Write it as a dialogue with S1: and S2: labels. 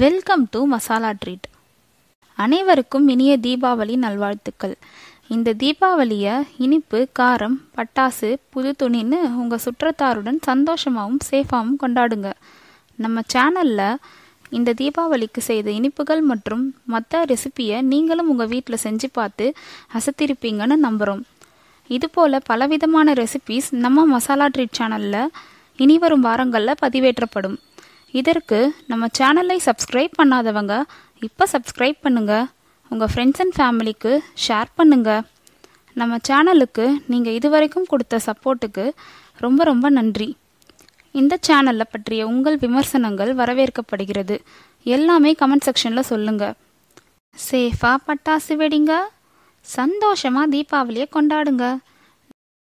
S1: welcome to masala treat அனைவருக்கும் இனிய தீபாவளி நல்வாழ்த்துக்கள் இந்த தீபாவளியை இனிப்பு காரம் பட்டாசு புது துணின்னு உங்கள் சுற்றத்தாருடன் சந்தோஷமாகவும் சேஃபாகவும் கொண்டாடுங்க நம்ம சேனலில் இந்த தீபாவளிக்கு செய்த இனிப்புகள் மற்றும் மற்ற ரெசிபியை நீங்களும் உங்கள் வீட்டில் செஞ்சு பார்த்து அசத்திருப்பீங்கன்னு நம்புகிறோம் இதுபோல் பலவிதமான ரெசிபிஸ் நம்ம மசாலா ட்ரீட் சேனலில் இனி வரும் வாரங்களில் பதிவேற்றப்படும் இதற்கு நம்ம சேனலை சப்ஸ்கிரைப் பண்ணாதவங்க இப்போ சப்ஸ்கிரைப் பண்ணுங்க உங்கள் ஃப்ரெண்ட்ஸ் அண்ட் ஃபேமிலிக்கு ஷேர் பண்ணுங்க நம்ம சேனலுக்கு நீங்கள் இதுவரைக்கும் கொடுத்த சப்போர்ட்டுக்கு ரொம்ப ரொம்ப நன்றி இந்த சேனலை பற்றிய உங்கள் விமர்சனங்கள் வரவேற்கப்படுகிறது எல்லாமே கமெண்ட் செக்ஷனில் சொல்லுங்க சேஃபாக பட்டாசு வெடிங்க சந்தோஷமாக தீபாவளியை கொண்டாடுங்க